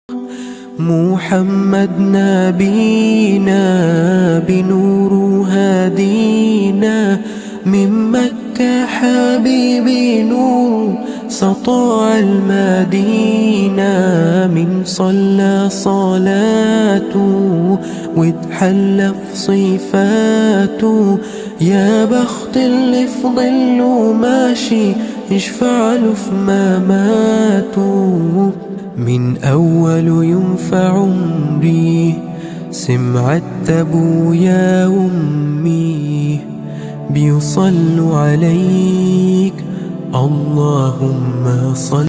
محمد نبينا بنور هادينا من مكة حبيبي نور سطع المدينة من صلى صلاته واتحلى في صفاته يا بخت اللي في ظله ماشي يشفع له في مماته من أول يوم في عمري سمعت أبويا وأمي بيصلوا عليك اللهم صل